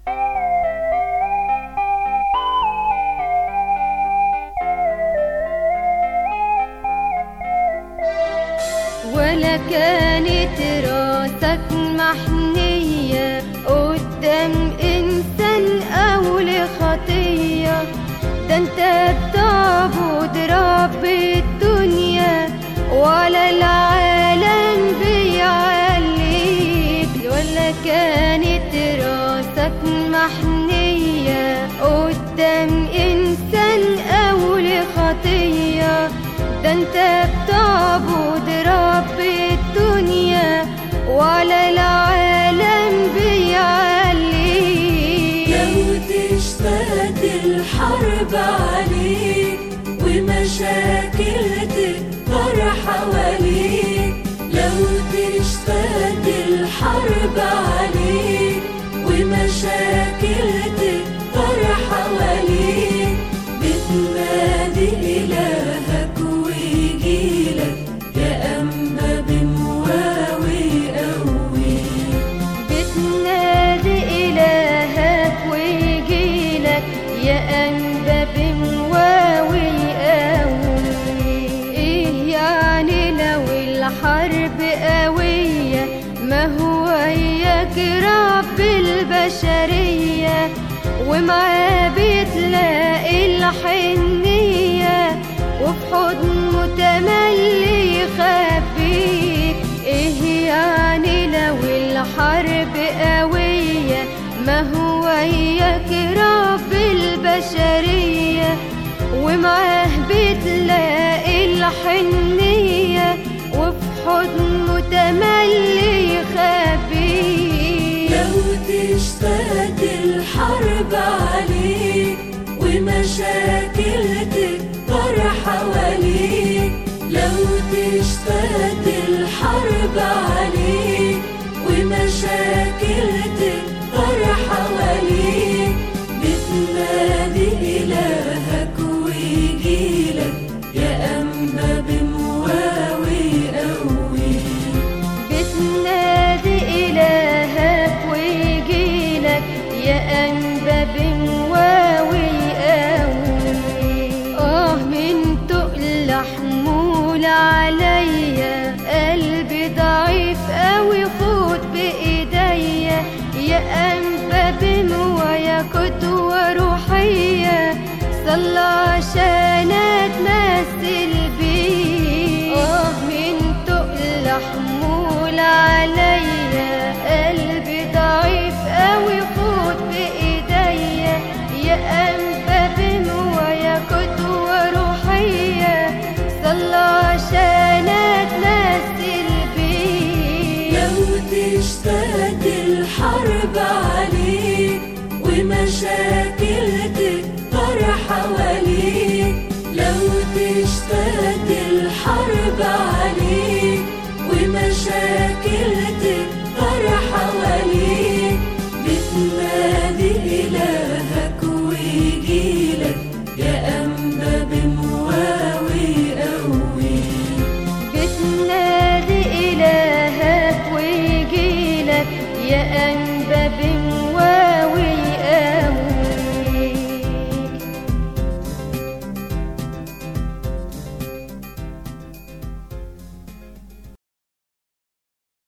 ولا كانت راسك محنية قدام إنسان أو لخطية ده انت بتعبد رب الدنيا ولا العالم بيعليك ولا كانت راسك محنية قدام إنسان أو لخطية ده انت بتعبد رب الدنيا ولا العالم بيعليك لو تشتد الحرب عليك ومشاكل تكتر حواليك لو تشتد الحرب عليك ومشاكل تكتر حواليك بتنادي إلهك ويجيلك يا أما بمواوي قويك بتنادي إلهك ويجيلك يا أنبا بمواوي قوي إيه يعني لو الحرب قوية ما هو إياك رب البشرية ومعاه بتلاقي الحنية وفي حضنه تملي يخبيك ايه يعني لو الحرب قوية ما هو إياك رب البشرية ومعاه بتلاقي الحنية وفي حضنه تملي يخبيك لو تشتد الحرب عليك ومشاكل تكتر حواليك لو تشتد الحرب عليك ومشاكل تكتر حواليك بتنادي إلهك ويجيلك يا أما بمواوي قويك بتنادي إلهك ويجيلك يا أنبا بمواوي قوي آه من تقل حمول عليا قلبي ضعيف قوي خد بإيديا يا أنبا بموايا قدوة روحية صلى عشان اتمثل بيه آه من تقل حمول عليا قلبي ضعيف قوي خد بإيديا يا أنبا بموايا قدوة روحية صلى عشان اتمثل بيه لو تشتد الحرب عليك ومشاكل تكتر حواليك لو تشتد الحرب عليك ومشاكل تكتر حواليك بتنادي إلهك ويجيلك يا أما بمواوي قويك بتنادي إلهك ويجيلك يا أنبا بمواوي